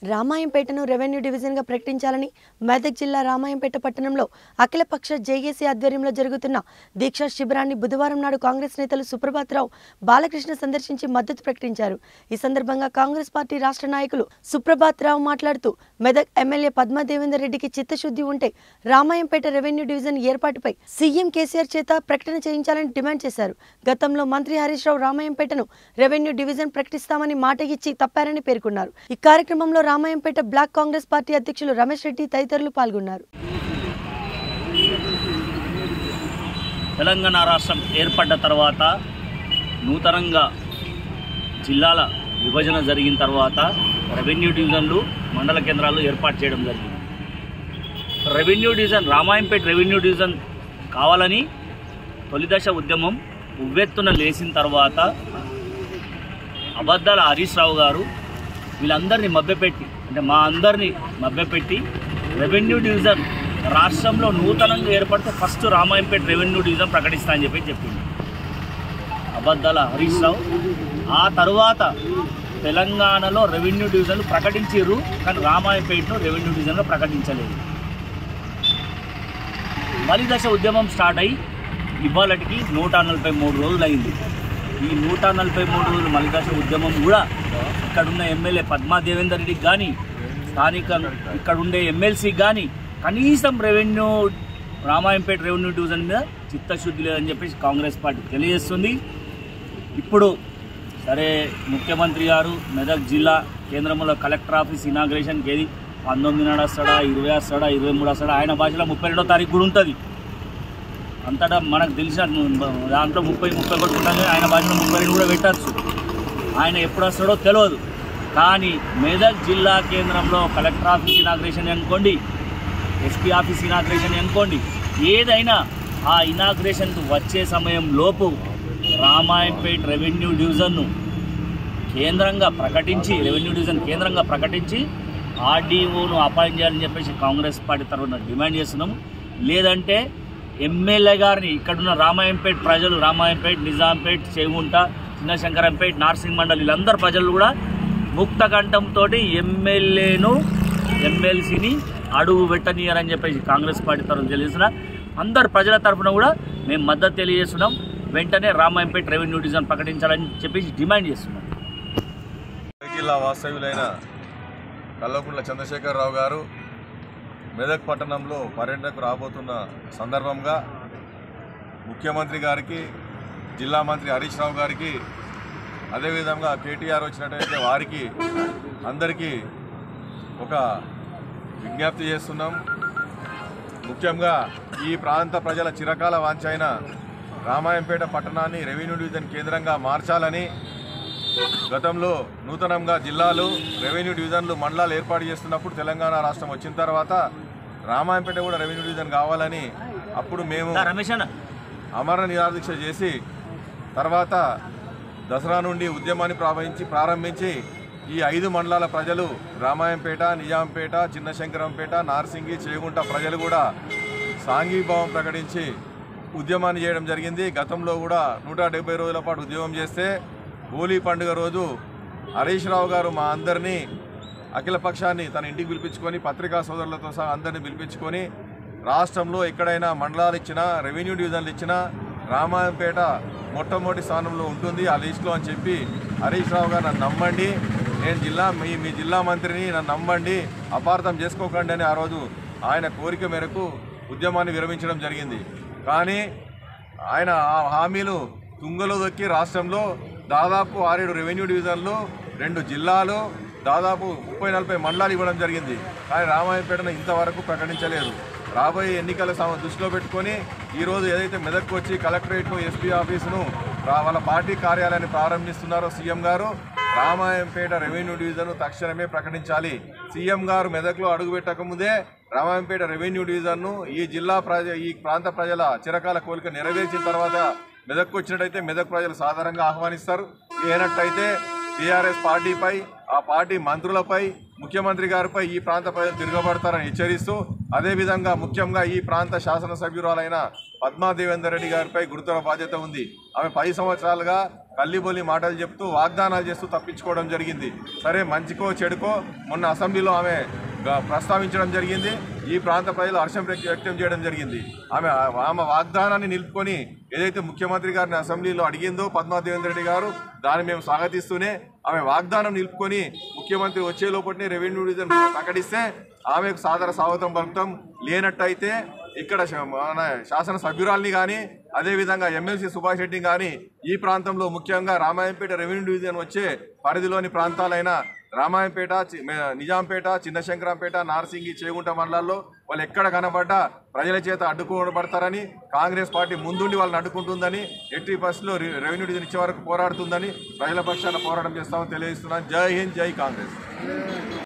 రామాయంపేటను revenue డివిజన్గా ప్రకటించాలని మెదక్ జిల్లా రామాయంపేట పట్టణంలో అఖిలపక్ష జేఏసీ ఆధ్వర్యంలో జరుగుతున్న దీక్షా శిబిరాన్ని బుధవారం నాడు కాంగ్రెస్ నేతలు సుప్రభాతరావు బాలకృష్ణ సందర్శించి మద్దతు ప్రకటించారు ఈ సందర్భంగా కాంగ్రెస్ పార్టీ రాష్ట్ర నాయకులు సుప్రభాత్ రావు మాట్లాడుతూ మెదక్ ఎమ్మెల్యే పద్మా దేవేందర్ రెడ్డికి చిత్తశుద్ధి ఉంటే రామాయంపేట రెవెన్యూ డివిజన్ ఏర్పాటుపై సీఎం కేసీఆర్ చేత ప్రకటన చేయించాలని డిమాండ్ చేశారు గతంలో మంత్రి హరీష్ రావు రామాయంపేటను రెవెన్యూ డివిజన్ ప్రకటిస్తామని మాట ఇచ్చి తప్పారని పేర్కొన్నారు ఈ కార్యక్రమంలో రామాయంపేట బ్లాక్ కాంగ్రెస్ పార్టీ అధ్యక్షులు రమేష్ రెడ్డి తదితరులు పాల్గొన్నారు తెలంగాణ రాష్ట్రం ఏర్పడ్డ తర్వాత నూతనంగా జిల్లాల విభజన జరిగిన తర్వాత రెవెన్యూ డివిజన్లు మండల కేంద్రాలు ఏర్పాటు చేయడం జరిగింది revenue division Ramayampet revenue division కావాలని తొలిదశ ఉద్యమం ఉవ్వెత్తున లేచిన తర్వాత అబద్ధాల హరీష్ రావు గారు వీళ్ళందరినీ మభ్యపెట్టి అంటే మా అందరినీ మభ్యపెట్టి రెవెన్యూ డివిజన్ రాష్ట్రంలో నూతనంగా ఏర్పడితే ఫస్ట్ రామాయంపేట రెవెన్యూ డివిజన్ ప్రకటిస్తా అని చెప్పి చెప్పింది అబద్ధాల హరీష్ రావు ఆ తరువాత తెలంగాణలో రెవెన్యూ డివిజన్లు ప్రకటించారు కానీ రామాయంపేటను రెవెన్యూ డివిజన్గా ప్రకటించలేదు మలి దశ ఉద్యమం స్టార్ట్ అయ్యి ఇవాళకి నూట నలభై మూడు రోజులు అయింది ఈ నూట నలభై మూడు రోజులు మలి దశ ఉద్యమం కూడా ఇక్కడున్న ఎమ్మెల్యే పద్మా దేవేందర్ రెడ్డికి కానీ స్థానిక ఇక్కడ ఉండే ఎమ్మెల్సీకి కానీ కనీసం రెవెన్యూ రామాయంపేట రెవెన్యూ డివిజన్ మీద చిత్తశుద్ధి లేదని చెప్పేసి కాంగ్రెస్ పార్టీ తెలియజేస్తుంది ఇప్పుడు సరే ముఖ్యమంత్రి గారు మెదక్ జిల్లా కేంద్రంలో కలెక్టర్ ఆఫీస్ ఇనాగ్రేషన్కి ఏది పంతొమ్మిది నాడు వస్తాడా ఇరవై వస్తాడా ఇరవై మూడు వస్తాడా ఆయన భాషలో ముప్పై రెండో తారీఖు కూడా ఉంటుంది అంతటా మనకు తెలిసిన దాంట్లో ముప్పై ముప్పై ఒకటి ఉంటుంది ఆయన భాషలో ముప్పై రెండు కూడా పెట్టచ్చు ఆయన ఎప్పుడు వస్తాడో తెలియదు కానీ మెదక్ జిల్లా కేంద్రంలో కలెక్టర్ ఆఫీస్ ఇనాగ్రేషన్ అనుకోండి ఎస్పీ ఆఫీస్ ఇనాగ్రేషన్ అనుకోండి ఏదైనా ఆ ఇనాగ్రేషన్కి వచ్చే సమయం లోపు రామాయంపేట్ రెవెన్యూ డివిజన్ను కేంద్రంగా ప్రకటించి రెవెన్యూ డివిజన్ కేంద్రంగా ప్రకటించి ఆర్డీఓను అపాయింట్ చేయాలని చెప్పేసి కాంగ్రెస్ పార్టీ తరఫున డిమాండ్ చేస్తున్నాము లేదంటే ఎమ్మెల్యే గారిని ఇక్కడున్న రామాయంపేట్ ప్రజలు రామాయంపేట్ నిజాంపేట్ చేగుంట చిన్నశంకరంపేట్ నార్సింగ్ మండలి వీళ్ళందరు ప్రజలు కూడా ముక్త కంఠంతో ఎమ్మెల్యేను ఎమ్మెల్సీని అడుగు పెట్టనీయారని చెప్పేసి కాంగ్రెస్ పార్టీ తరఫున తెలియజేసిన అందరు ప్రజల తరఫున కూడా మేము మద్దతు తెలియజేస్తున్నాం వెంటనే రామాయంపేట్ రెవెన్యూ డివిజన్ ప్రకటించాలని చెప్పేసి డిమాండ్ చేస్తున్నాం మెదక్ జిల్లా వాస్తవ్యులైన కల్వకుంట్ల చంద్రశేఖరరావు గారు మెదక్ పట్టణంలో పర్యటనకు రాబోతున్న సందర్భంగా ముఖ్యమంత్రి గారికి జిల్లా మంత్రి హరీష్ రావు గారికి అదేవిధంగా కేటీఆర్ వచ్చినట్టయితే వారికి అందరికీ ఒక విజ్ఞప్తి చేస్తున్నాం ముఖ్యంగా ఈ ప్రాంత ప్రజల చిరకాల వాంఛ అయిన రామాయంపేట పట్టణాన్ని రెవెన్యూ డివిజన్ కేంద్రంగా మార్చాలని గతంలో నూతనంగా జిల్లాలు రెవెన్యూ డివిజన్లు మండలాలు ఏర్పాటు చేస్తున్నప్పుడు తెలంగాణ రాష్ట్రం వచ్చిన తర్వాత రామాయంపేట కూడా రెవెన్యూ డివిజన్ కావాలని అప్పుడు మేము దా రమేష్ అన్న అమర నిరాదీక్ష చేసి తర్వాత దసరా నుండి ఉద్యమాన్ని ప్రారంభించి ప్రారంభించి ఈ ఐదు మండలాల ప్రజలు రామాయంపేట నిజాంపేట చిన్నశంకరంపేట నార్సింగి చేగుంట ప్రజలు కూడా సాంఘీభావం ప్రకటించి ఉద్యమాన్ని చేయడం జరిగింది గతంలో కూడా నూట డెబ్బై రోజుల పాటు ఉద్యమం చేస్తే హోలీ పండుగ రోజు హరీష్ రావు గారు మా అందరినీ అఖిల పక్షాన్ని తన ఇంటికి పిలిపించుకొని పత్రికా సోదరులతో సహా అందరినీ పిలిపించుకొని రాష్ట్రంలో ఎక్కడైనా మండలాలు ఇచ్చినా రెవెన్యూ డివిజన్లు ఇచ్చినా రామాయంపేట మొట్టమొదటి స్థానంలో ఉంటుంది ఆ లిస్టులో అని చెప్పి హరీష్ రావు గారు నన్ను నమ్మండి నేను జిల్లా మీ మీ జిల్లా మంత్రిని నన్ను నమ్మండి అపార్థం చేసుకోకండి అని ఆ రోజు ఆయన కోరిక మేరకు ఉద్యమాన్ని విరమించడం జరిగింది కానీ ఆయన ఆ హామీలు తుంగలో దొక్కి రాష్ట్రంలో దాదాపు ఆరేడు రెవెన్యూ డివిజన్లు రెండు జిల్లాలు దాదాపు ముప్పై నలభై మండలాలు ఇవ్వడం జరిగింది కానీ రామాయపేటను ఇంతవరకు ప్రకటించలేదు రాబోయే ఎన్నికల సమ- దృష్టిలో పెట్టుకొని ఈరోజు ఏదైతే మెదక్కు వచ్చి కలెక్టరేట్ను ఎస్పీ ఆఫీసును రా- వాళ్ళ పార్టీ కార్యాలయాన్ని ప్రారంభిస్తున్నారో సీఎం గారు రామాయంపేట రెవెన్యూ డివిజన్ తక్షణమే ప్రకటించాలి సీఎం గారు మెదక్లో అడుగుపెట్టకముందే రామాయంపేట రెవెన్యూ డివిజన్ను ఈ జిల్లా ప్రజ ఈ ప్రాంత ప్రజల చిరకాల కోరిక నెరవేర్చిన తర్వాత మెదక్కు వచ్చినట్టయితే మెదక్ ప్రజలు సాధారణంగా ఆహ్వానిస్తారు లేనట్టయితే టీఆర్ఎస్ పార్టీపై ఆ పార్టీ మంత్రులపై ముఖ్యమంత్రి గారిపై ఈ ప్రాంత ప్రజలు తిరగబడతారని హెచ్చరిస్తూ అదేవిధంగా ముఖ్యంగా ఈ ప్రాంత శాసనసభ్యురాలైన పద్మా దేవేందర్ రెడ్డి గారిపై గురుతర బాధ్యత ఉంది ఆమె పది సంవత్సరాలుగా కల్లిబొల్లి మాటలు చెప్తూ వాగ్దానాలు చేస్తూ తప్పించుకోవడం జరిగింది సరే మంచికో చెడుకో మొన్న అసెంబ్లీలో ఆమె గ- ప్రస్తావించడం జరిగింది ఈ ప్రాంత ప్రజలు హర్షం వ్యక్త- వ్యక్తం చేయడం జరిగింది ఆమె ఆమె వాగ్దానాన్ని నిలుపుకొని ఏదైతే ముఖ్యమంత్రి గారిని అసెంబ్లీలో అడిగిందో పద్మా దేవేంద్ర రెడ్డి గారు దాన్ని మేము స్వాగతిస్తూనే ఆమె వాగ్దానం నిలుపుకొని ముఖ్యమంత్రి వచ్చే లోపలనే రెవెన్యూ డివిజన్ ప్రకటిస్తే ఆమెకు సాదర స్వాగతం పలుకుతాం లేనట్టయితే ఇక్కడ శ- మన శాసన సభ్యురాల్ని కానీ అదేవిధంగా ఎమ్మెల్సీ సుభాష్ రెడ్డిని కానీ ఈ ప్రాంతంలో ముఖ్యంగా రామాయంపేట రెవెన్యూ డివిజన్ వచ్చే పరిధిలోని ప్రాంతాలైన రామాయంపేట చి- మే- నిజాంపేట చిన్నశంకరంపేట నార్సింగి చేగుంట మండలాల్లో వాళ్ళు ఎక్కడ కనబడ్డా ప్రజల చేత అడ్డుకోబడతారని కాంగ్రెస్ పార్టీ ముందుండి వాళ్ళని అడ్డుకుంటుందని ఎట్టి బస్సులో రెవెన్యూ డివిజన్ ఇచ్చే వరకు పోరాడుతుందని ప్రజల పక్షాన పోరాటం చేస్తామని తెలియజేస్తున్నాను జై హింద్ జై కాంగ్రెస్